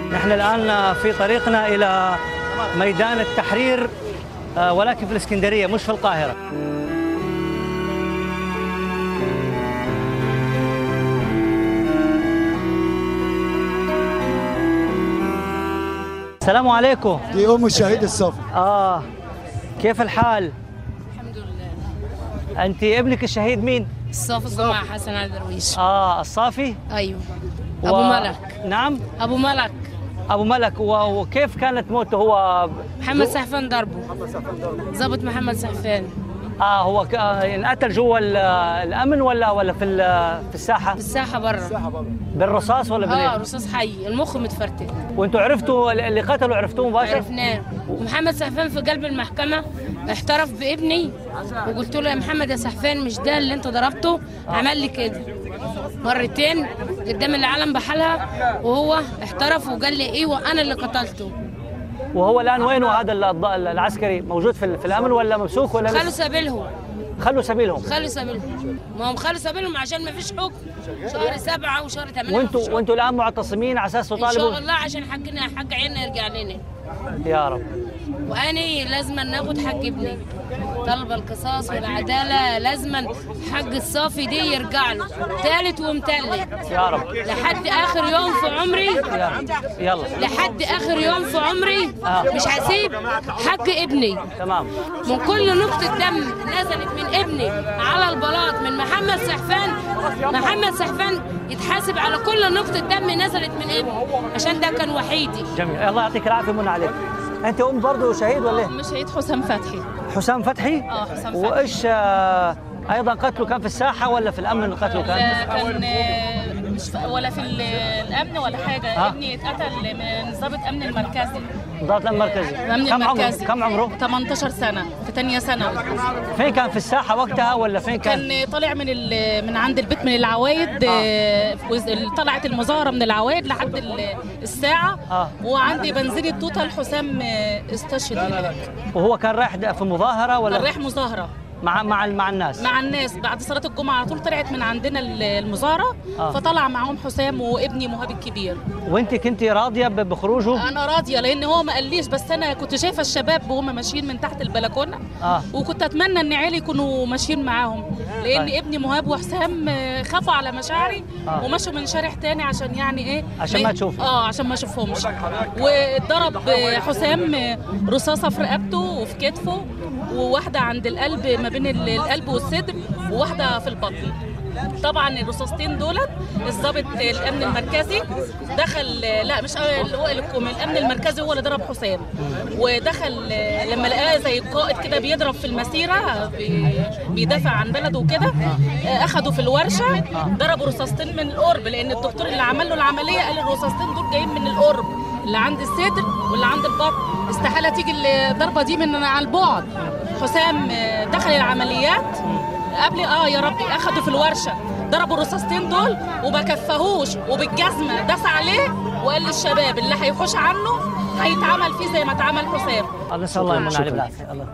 نحن الآن في طريقنا إلى ميدان التحرير آه، ولكن في الإسكندرية مش في القاهرة السلام عليكم دي ام الشهيد الصافي آه كيف الحال؟ الحمد لله أنت ابنك الشهيد مين؟ الصافي الجمعة حسن علي درويش آه الصافي ايوه ابو ملك نعم ابو ملك أبو ملك و- وكيف كانت موته هو محمد سحفان ضربه ضابط محمد سحفان اه هو ك- آه، انقتل جوا ال- الامن ولا ولا في ال- في الساحه في الساحة بره بالرصاص ولا اه بالايه رصاص حي المخ متفرتك وانتوا عرفتوا اللي قتلوا عرفتوه مباشر عرفناه ومحمد سحفان في قلب المحكمة احترف بابني وقلت له يا محمد يا سحفان مش ده اللي انت ضربته عمل لي كده مرتين قدام العالم بحالها وهو احترف وقال لي ايه وانا اللي قتلته وهو الان وينه هذا ال- الض- العسكري موجود في, ال- في الامن ولا ممسوك ولا خلوا لسه؟ سبيلهم خلوا سبيلهم خلوا سبيلهم ما هم خلوا سبيلهم عشان ما فيش حكم شهر سبعة وشهر ثمانية وانتوا مفيش حكم. وانتوا الان معتصمين على اساس ان شاء تطالبوا الله عشان حقنا حق عيننا يرجع لنا يا رب واني لازم ناخد حق ابني طلب القصاص والعداله لازم حق الصافي دي يرجع له ثالث ومتلت يا رب لحد اخر يوم في عمري يا رب يلا لحد اخر يوم في عمري آه. مش هسيب حق ابني تمام من كل نقطة دم نزلت من ابني على البلاط من محمد سحفان محمد سحفان يتحاسب على كل نقطة دم نزلت من ابني عشان ده كان وحيدي جميل الله يعطيك العافيه من عليك انت ام برضه شهيد ولا ايه؟ مش شهيد حسام فتحي حسام فتحي اه حسام فتحي وايش آه، ايضا قتله كان في الساحه ولا في الامن قتله كان؟ لا كان آه، مش ف- ولا في ال- الامن ولا حاجه آه. ابني اتقتل من ضابط امن المركزي ضابط الامن المركزي الامن كم عمره؟ المركزي كم عمره؟ 18 سنه في ثانيه ثانوي فين كان في الساحه وقتها ولا فين كان؟ كان طالع من ال- من عند البيت من العوايد آه، وز- طلعت المظاهره من العوايد لحد ال- الساعه آه. وعندي بنزين التوتال حسام آه، استشهد هناك وهو كان رايح د- في مظاهره ولا كان رايح مظاهره مع مع مع الناس؟ مع الناس بعد صلاه الجمعه على طول طلعت من عندنا ال- المظاهره آه. فطلع معاهم حسام وابني مهاب الكبير وانت كنت راضيه ب- بخروجه؟ انا راضيه لان هو ما قاليش بس انا كنت شايفه الشباب وهم ماشيين من تحت البلكونه اه وكنت اتمنى ان عيالي يكونوا ماشيين معاهم لان طيب. ابني مهاب وحسام آه، خافوا على مشاعري آه. ومشوا من شارع تاني عشان يعني ايه عشان ما تشوفوا. اه عشان ما اشوفهمش وضرب آه، حسام آه، رصاصه في رقبته وفي كتفه وواحده عند القلب ما بين ال- القلب والصدر وواحده في البطن طبعا الرصاصتين دولت الضابط الامن المركزي دخل لا مش اللي هو الكم- الامن المركزي هو اللي ضرب حسام ودخل لما لقاه زي القائد كده بيضرب في المسيره بي- بيدافع عن بلده وكده اخدوا في الورشه ضربوا رصاصتين من القرب لان الدكتور اللي عمل له العمليه قال الرصاصتين دول جايين من القرب اللي عند الصدر واللي عند البطن استحاله تيجي الضربه دي من على البعد حسام دخل العمليات قبل اه يا ربي اخدوا في الورشه ضربوا الرصاصتين دول وما كفهوش وبالجزمه داس عليه وقال للشباب اللي هيحوش عنه هيتعمل فيه زي ما اتعمل حسام الله نسال الله يمن عليه بالعافيه الله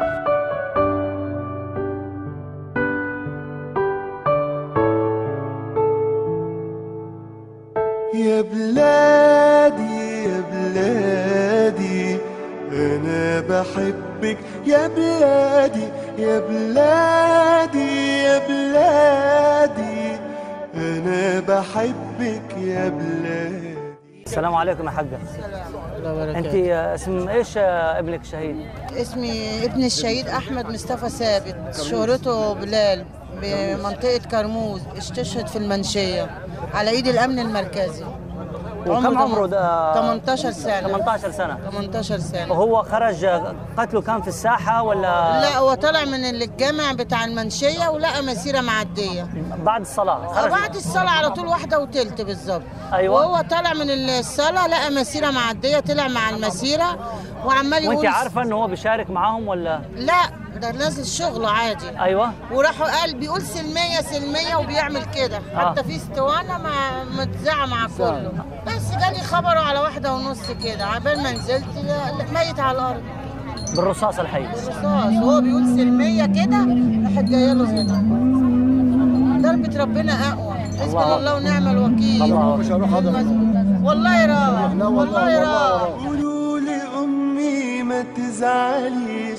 يا بلادي يا بلادي أنا بحبك يا بلادي يا بلادي يا بلادي أنا بحبك يا بلادي السلام عليكم يا حاجه انت آه، اسم ايش آه، ابنك شهيد؟ اسمي ابن الشهيد احمد مصطفى ثابت شهرته بلال بمنطقه كرموز استشهد في المنشيه على ايد الامن المركزي وكم عمره ده؟ 18 سنه 18 سنه 18 سنه وهو خرج آه، قتله كان في الساحه ولا لا هو طلع من الجامع بتاع المنشيه ولقى مسيره معديه بعد الصلاه خرج بعد الصلاة على طول واحدة وتلت بالظبط أيوة. وهو طالع من الصلاة لقى مسيرة معدية طلع مع المسيرة وعمال يقول وانت عارفه انه هو بيشارك معاهم ولا لا ده نازل شغله عادي ايوه وراح قال بيقول سلمية سلمية وبيعمل كده آه. حتى في اسطوانة مع متذاعة مع كله بس جالي خبره على واحدة ونص كده عبال ما نزلت لا- ميت على الأرض بالرصاص الحي رصاص وهو بيقول سلمية كده راحت جاية له هنا ضربة ربنا أقوى حسبنا الله. الله ونعم الوكيل الله مش هروح اضرب والله راح والله راح قولوا لأمي ما تزعليش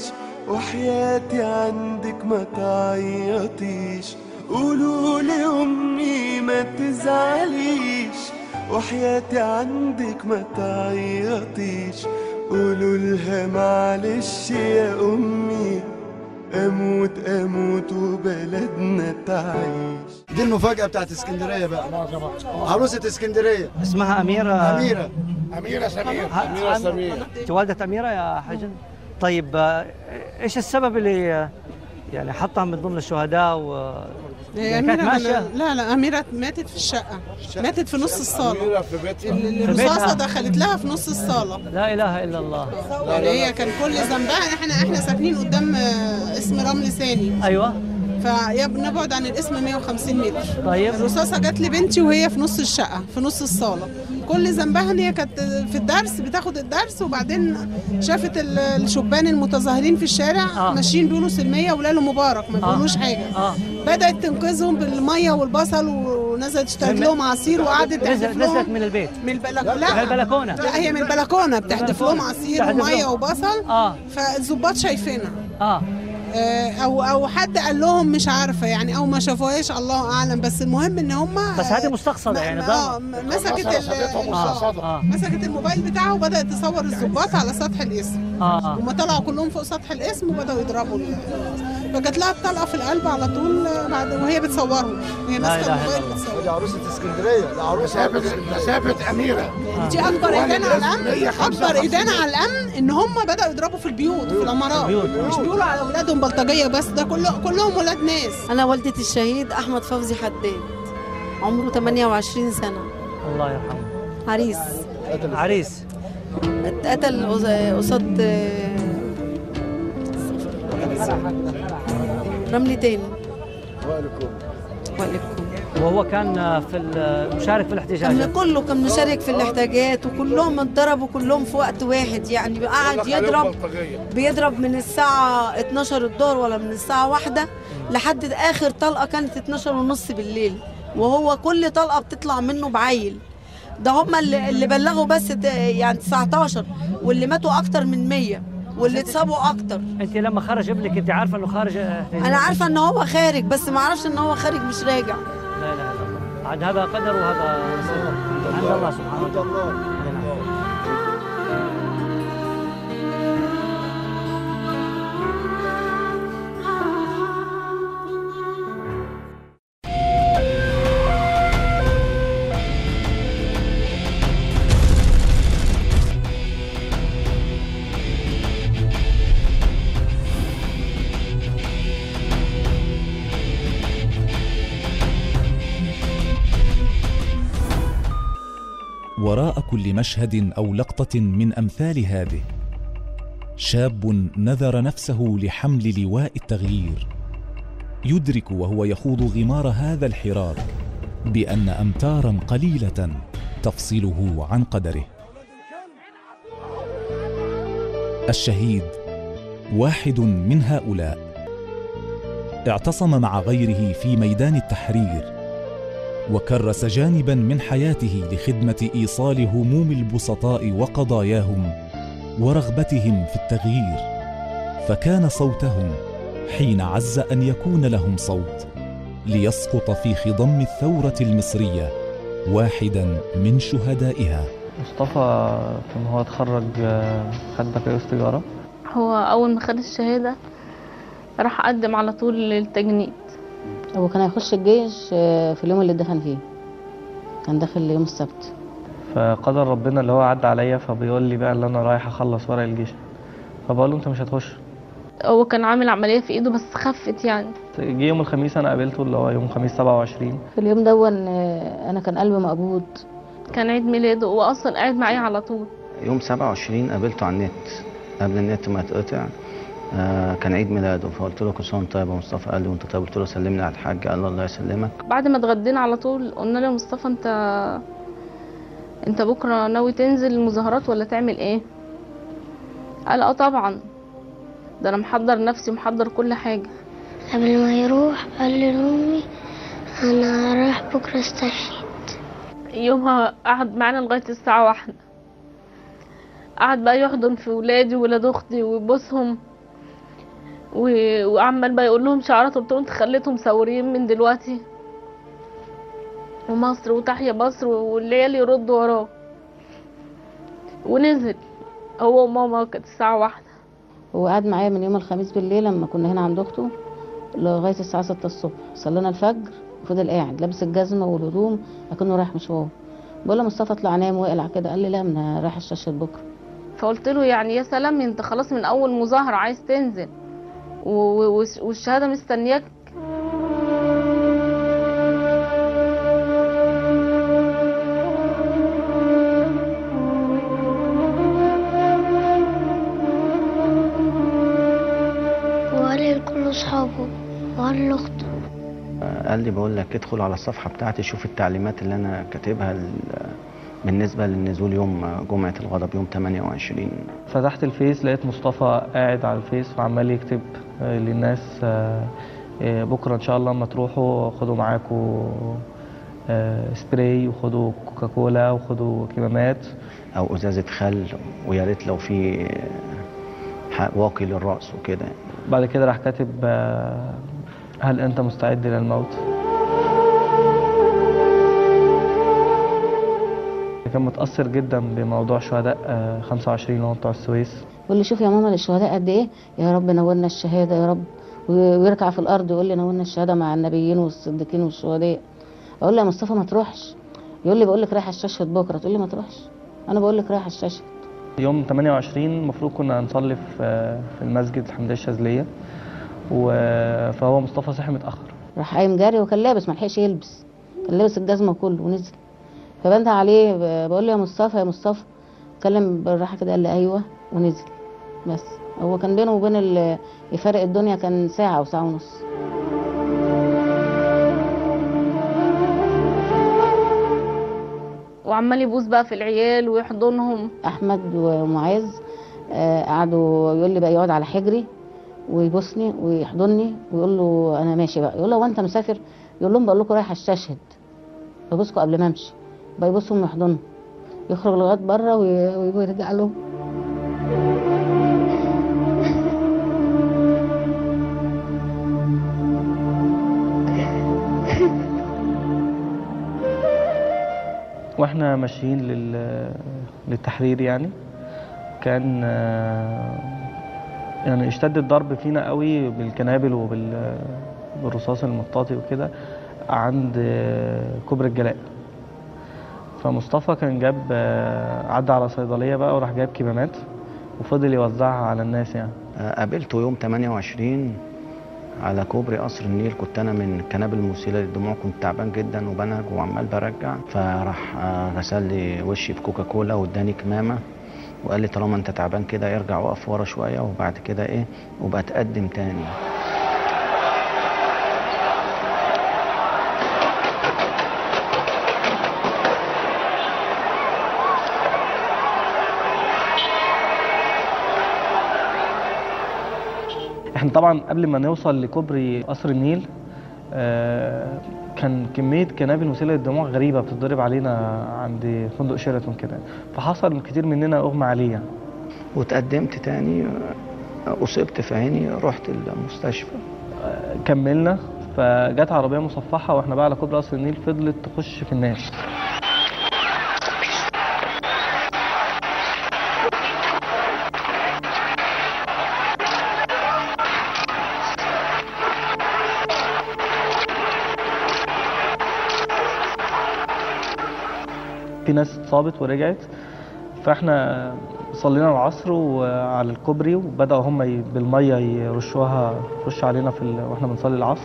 وحياتي عندك ما تعيطيش قولوا لأمي ما تزعليش وحياتي عندك ما تعيطيش قولوا لها معلش يا أمي أموت أموت وبلدنا تعيش دي المفاجأة بتاعت اسكندرية بقى عروسة اسكندرية اسمها أميرة أميرة أميرة سمير أميرة سمير أنت والدة أميرة يا حجن طيب آه، إيش السبب اللي آه، يعني حطها من ضمن الشهداء و هي يعني كانت أميرة ماشية أنا- لا لا أميرة ماتت في الشقة ماتت في نص الصالة أميرة في بيتها ال- بيتها. الرصاصة دخلت لها في نص الصالة لا إله إلا الله يعني هي كان كل ذنبها احنا احنا ساكنين قدام آه، اسم رمل ثاني أيوة فنبعد عن الاسم 150 متر طيب الرصاصة جت لبنتي وهي في نص الشقة في نص الصالة كل ذنبها ان هي كانت في الدرس بتاخد الدرس وبعدين شافت ال- الشبان المتظاهرين في الشارع آه. ماشيين بيقولوا سلمية ولاله مبارك ما آه. بيقولوش حاجة آه بدأت تنقذهم بالمية والبصل ونزلت اشترت لهم عصير وقعدت نزلت تحدف نزلت لهم من البيت من البلك... من لا البلكونة لا هي من البلكونة بتحدف لهم عصير تحدف ومية لهم. وبصل آه فالظباط شايفينها آه آه، او او حد قال لهم مش عارفه يعني او ما شافوهاش الله اعلم بس المهم ان هم بس هذه مستقصدة يعني اه ضرب مسكت ال- آه آه مسكت الموبايل بتاعه وبدات تصور الظباط على سطح الاسم آه آه هم طلعوا كلهم فوق سطح الاسم وبداوا يضربوا ال- فجات لها الطلقه في القلب على طول آه، بعد وهي بتصورهم وهي لا ماسكه إله الموبايل إلا بتصور دي عروسة اسكندرية ده عروسة مسافة مسافة أميرة دي اكبر ايدان على الامن 155 اكبر ايدان على الامن ان هم بداوا يضربوا في البيوت في العمارات البيوت. مش بيقولوا على اولادهم بلطجيه بس ده كله كلهم ولاد ناس أنا والدة الشهيد أحمد فوزي حداد عمره 28 سنة الله يرحمه عريس عريس اتقتل قص- قصاد رملي تاني وعليكم وهو كان آه، في ال- مشارك في الاحتجاجات كان كله كان مشارك في الاحتجاجات وكلهم اتضربوا كلهم في وقت واحد يعني قعد يضرب بيضرب من الساعة 12 الظهر ولا من الساعة واحدة لحد آخر طلقة كانت 12 ونص بالليل وهو كل طلقة بتطلع منه بعيل ده هم اللي, اللي بلغوا بس ت- يعني 19 واللي ماتوا أكتر من 100 واللي اتصابوا أكتر انت لما خرج ابنك انت عارفه انه خارج آه، أنا عارفة إن هو خارج بس ما أعرفش إن هو خارج مش راجع لا اله الا الله عاد هذا قدر وهذا نصيب عند الله سبحانه وتعالى نعم. وراء كل مشهد او لقطه من امثال هذه شاب نذر نفسه لحمل لواء التغيير يدرك وهو يخوض غمار هذا الحراك بان امتارا قليله تفصله عن قدره الشهيد واحد من هؤلاء اعتصم مع غيره في ميدان التحرير وكرس جانبا من حياته لخدمه ايصال هموم البسطاء وقضاياهم ورغبتهم في التغيير فكان صوتهم حين عز ان يكون لهم صوت ليسقط في خضم الثوره المصريه واحدا من شهدائها مصطفى كان هو اتخرج آه، خد بكالوريوس تجارة هو أول ما خد الشهادة راح قدم على طول للتجنيد هو كان هيخش الجيش آه، في اليوم اللي دخل فيه كان داخل يوم السبت فقدر ربنا اللي هو عدى عليا فبيقول لي بقى اللي انا رايح اخلص ورق الجيش فبقول له انت مش هتخش هو كان عامل عملية في إيده بس خفت يعني جه يوم الخميس انا قابلته اللي هو يوم خميس 27 في اليوم دون آه، انا كان قلبي مقبوض كان عيد ميلاده وأصلا قاعد معايا على طول يوم 27 قابلته على النت قبل النت ما يتقطع آه كان عيد ميلاده فقلت له كل سنه وأنت طيب يا مصطفى قال لي وانت طيب قلت له سلمني على الحاج قال له الله يسلمك بعد ما اتغدينا على طول قلنا له يا مصطفى انت انت بكرة ناوي تنزل المظاهرات ولا تعمل ايه قال اه طبعا ده انا محضر نفسي محضر كل حاجة قبل ما يروح قال لي لأمي أنا رايح بكرة استشهد يومها قعد معانا لغاية الساعة واحدة قعد بقى يحضن في ولادي وولاد اختي ويبوسهم و... وعمال بقى يقول لهم شعارات قلت لهم خليتهم ثوريين من دلوقتي ومصر وتحيا مصر والليالي يردوا وراه ونزل هو وماما كانت الساعة واحدة هو قعد معايا من يوم الخميس بالليل لما كنا هنا عند اخته لغايه الساعه 6 الصبح صلينا الفجر وفضل قاعد لابس الجزمه والهدوم لكنه رايح مشوار بقول له مصطفى اطلع انام واقلع كده قال لي لا انا رايح الشاشه بكره فقلت له يعني يا سلام انت خلاص من اول مظاهرة عايز تنزل و- و- والشهادة مستنياك وقال لكل أصحابه وقال لأخته قال لي بقول لك ادخل على الصفحة بتاعتي شوف التعليمات اللي أنا كاتبها ال- بالنسبة للنزول يوم جمعة الغضب يوم 28 فتحت الفيس لقيت مصطفى قاعد على الفيس وعمال يكتب آه، للناس آه، آه، بكره ان شاء الله اما تروحوا خدوا معاكم آه، سبراي وخدوا كوكاكولا وخدوا كمامات أو إزازة خل ويا ريت لو في ح- واقي للرأس وكده بعد كده راح كاتب آه، هل انت مستعد للموت كان متأثر جدا بموضوع شهداء آه، 25 اللي هم بتوع السويس يقول لي شوف يا ماما الشهداء قد ايه يا رب نورنا الشهاده يا رب و- ويركع في الارض يقول لي نورنا الشهاده مع النبيين والصديقين والشهداء اقول له يا مصطفى ما تروحش يقول لي بقول لك رايح استشهد بكره تقول لي ما تروحش انا بقول لك رايح استشهد يوم 28 المفروض كنا هنصلي في في المسجد الحمدية الشاذلية و- فهو مصطفى صحي متأخر راح قايم جاري وكان لابس ما لحقش يلبس كان لابس الجزمه كله ونزل فبنده عليه ب- بقول له يا مصطفى يا مصطفى اتكلم بالراحه كده قال لي ايوه ونزل بس هو كان بينه وبين ال- يفرق الدنيا كان ساعه او ساعه ونص وعمال يبوس بقى في العيال ويحضنهم احمد ومعاذ آه، قعدوا يقول لي بقى يقعد على حجري ويبوسني ويحضني ويقول له انا ماشي بقى يقول له هو انت مسافر يقول لهم بقول لكم رايح استشهد ببوسكم قبل ما امشي بقى يبوسهم ويحضنهم يخرج لغايه بره وي- ويرجع لهم واحنا ماشيين لل... للتحرير يعني كان آه، يعني اشتد الضرب فينا قوي بالكنابل وبال بالرصاص المطاطي وكده عند آه، كوبري الجلاء فمصطفى كان جاب آه، عدى على صيدلية بقى وراح جايب كمامات وفضل يوزعها على الناس يعني آه، قابلته يوم 28 على كوبري قصر النيل كنت انا من الكنابل المسيله للدموع كنت تعبان جدا وبنهج وعمال برجع فراح آه، غسل لي وشي بكوكا كولا واداني كمامه وقال لي طالما انت تعبان كده ارجع وقف ورا شويه وبعد كده ايه وبقى تقدم تاني احنا طبعا قبل ما نوصل لكوبري قصر النيل آه، كان كمية كنابل مسيلة للدموع غريبة بتتضرب علينا عند فندق شيراتون كده فحصل كتير مننا أغمى عليه يعني. وتقدمت تاني آه، اصبت في عيني رحت المستشفى كملنا فجت عربية مصفحة واحنا بقى على كوبري قصر النيل فضلت تخش في الناس في ناس اتصابت ورجعت فاحنا صلينا العصر وعلى الكوبري وبداوا هم ي- بالميه يرشوها يرشوا علينا في ال... واحنا بنصلي العصر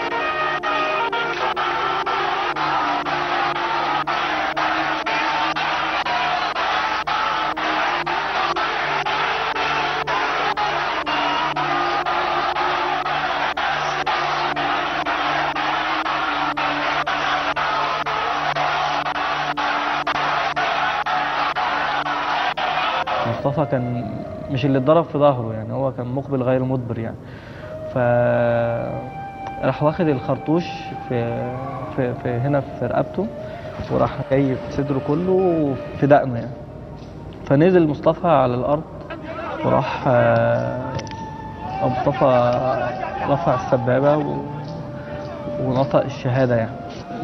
مصطفى كان مش اللي اتضرب في ظهره يعني هو كان مقبل غير مدبر يعني ف راح واخد الخرطوش في, في, في هنا في رقبته وراح جاي في صدره كله في دقنه يعني فنزل مصطفى على الارض وراح آه، أبو مصطفى رفع السبابه و... ونطق الشهاده يعني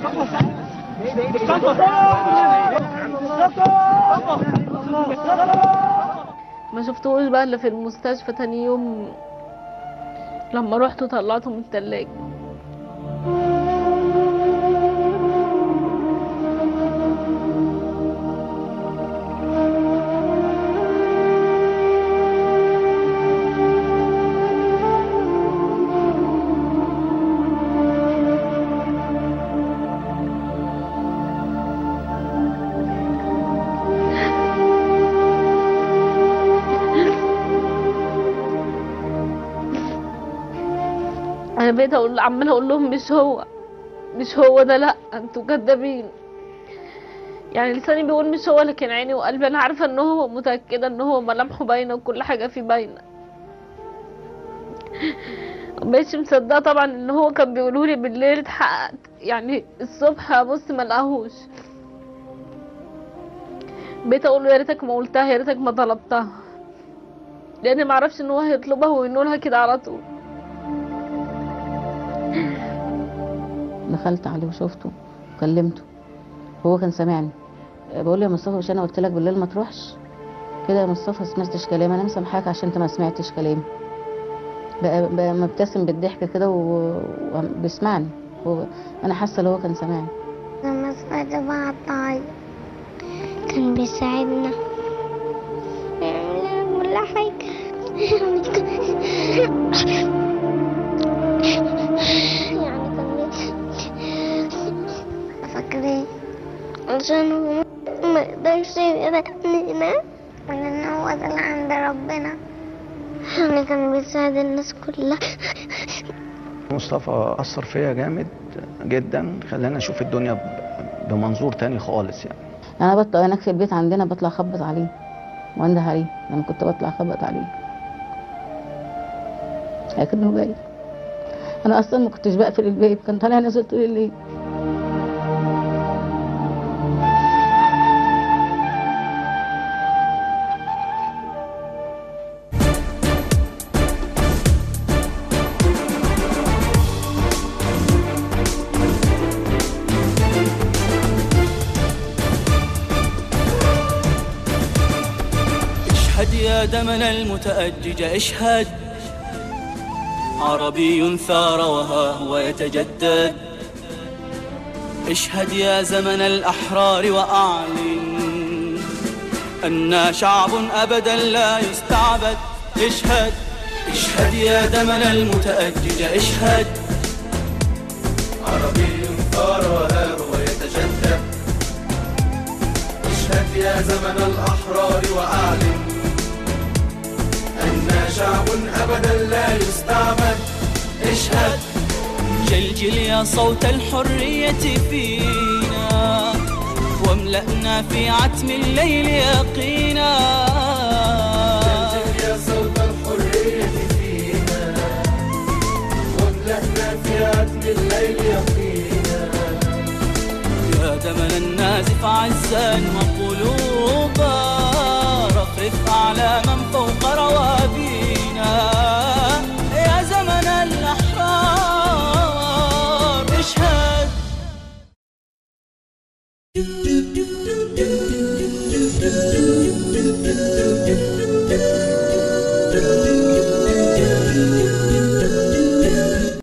ما شفتهوش بقى الا في المستشفى تاني يوم لما رحت وطلعته من التلاجة انا بقيت اقول عماله اقول لهم مش هو مش هو ده لا انتوا كدابين يعني لساني بيقول مش هو لكن عيني وقلبي انا عارفه ان هو متاكده ان هو ملامحه باينه وكل حاجه فيه باينه مبقتش مصدقه طبعا ان هو كان بيقولولي بالليل اتحققت يعني الصبح ابص ما لقاهوش بقيت اقول له يا ريتك ما قلتها يا ريتك ما طلبتها لان ما اعرفش ان هو هيطلبها وينولها كده على طول دخلت عليه وشفته وكلمته هو كان سامعني بقول له يا مصطفى مش انا قلت لك بالليل ما تروحش كده يا مصطفى سمعتش كلامي انا مسامحاك عشان انت ما سمعتش كلامي بقى, بقى مبتسم بالضحك كده و- وبيسمعني هو انا حاسه ان هو كان سامعني لما سمعت بعض عيط كان بيساعدنا بيعمل لنا كل حاجة يعني كان يعني كان بي- فاكرين عشان هو ما يقدرش يرقنينا لأن هو ده اللي عند ربنا يعني كان بيساعد الناس كلها مصطفى أثر فيا جامد جدا خلاني أشوف الدنيا ب- بمنظور تاني خالص يعني انا بطلع هناك في البيت عندنا بطلع اخبط عليه وانده عليه لما كنت بطلع اخبط عليه لكنه جاي انا اصلا ما كنتش بقفل الباب كان طالع نازل طول الليل اشهد يا دمنا المتأجج اشهد عربي ثار وها هو يتجدد اشهد يا زمن الأحرار وأعلن أنا شعب أبدا لا يستعبد اشهد اشهد يا دمنا المتأجج اشهد عربي ثار وها هو يتجدد اشهد يا زمن الأحرار وأعلن أنا شعب أبدا لا يستعبد اشهد جلجل يا صوت الحرية فينا واملأنا في عتم الليل يقينا جلجل يا صوت الحرية فينا واملأنا في عتم الليل يقينا يا دمنا النازف عزا وقلوبا رفرف أعلاما فوق روابينا يا زمن الأحرار اشهد